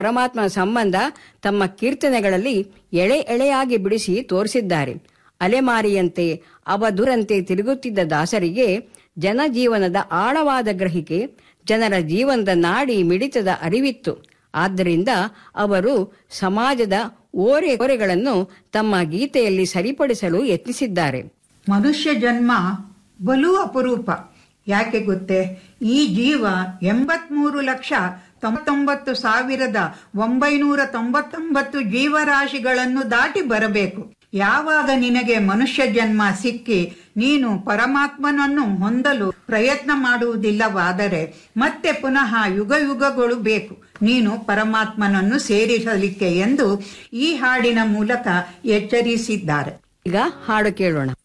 ಪರಮಾತ್ಮನ ಸಂಬಂಧ ತಮ್ಮ ಕೀರ್ತನೆಗಳಲ್ಲಿ ಎಳೆ ಎಳೆಯಾಗಿ ಬಿಡಿಸಿ ತೋರಿಸಿದ್ದಾರೆ ಅಲೆಮಾರಿಯಂತೆ ಅವಧುರಂತೆ ತಿರುಗುತ್ತಿದ್ದ ದಾಸರಿಗೆ ಜನಜೀವನದ ಆಳವಾದ ಗ್ರಹಿಕೆ ಜನರ ಜೀವನದ ನಾಡಿ ಮಿಡಿತದ ಅರಿವಿತ್ತು ಆದ್ದರಿಂದ ಅವರು ಸಮಾಜದ ಓರೆ ಕೊರೆಗಳನ್ನು ತಮ್ಮ ಗೀತೆಯಲ್ಲಿ ಸರಿಪಡಿಸಲು ಯತ್ನಿಸಿದ್ದಾರೆ ಮನುಷ್ಯ ಜನ್ಮ ಬಲು ಅಪರೂಪ ಯಾಕೆ ಗೊತ್ತೇ ಈ ಜೀವ ಎಂಬತ್ಮೂರು ಲಕ್ಷ ತೊಂಬತ್ತೊಂಬತ್ತು ಸಾವಿರದ ಒಂಬೈನೂರ ತೊಂಬತ್ತೊಂಬತ್ತು ಜೀವರಾಶಿಗಳನ್ನು ದಾಟಿ ಬರಬೇಕು ಯಾವಾಗ ನಿನಗೆ ಮನುಷ್ಯ ಜನ್ಮ ಸಿಕ್ಕಿ ನೀನು ಪರಮಾತ್ಮನನ್ನು ಹೊಂದಲು ಪ್ರಯತ್ನ ಮಾಡುವುದಿಲ್ಲವಾದರೆ ಮತ್ತೆ ಪುನಃ ಯುಗ ಯುಗಗಳು ಬೇಕು ನೀನು ಪರಮಾತ್ಮನನ್ನು ಸೇರಿಸಲಿಕ್ಕೆ ಎಂದು ಈ ಹಾಡಿನ ಮೂಲಕ ಎಚ್ಚರಿಸಿದ್ದಾರೆ ಈಗ ಹಾಡು ಕೇಳೋಣ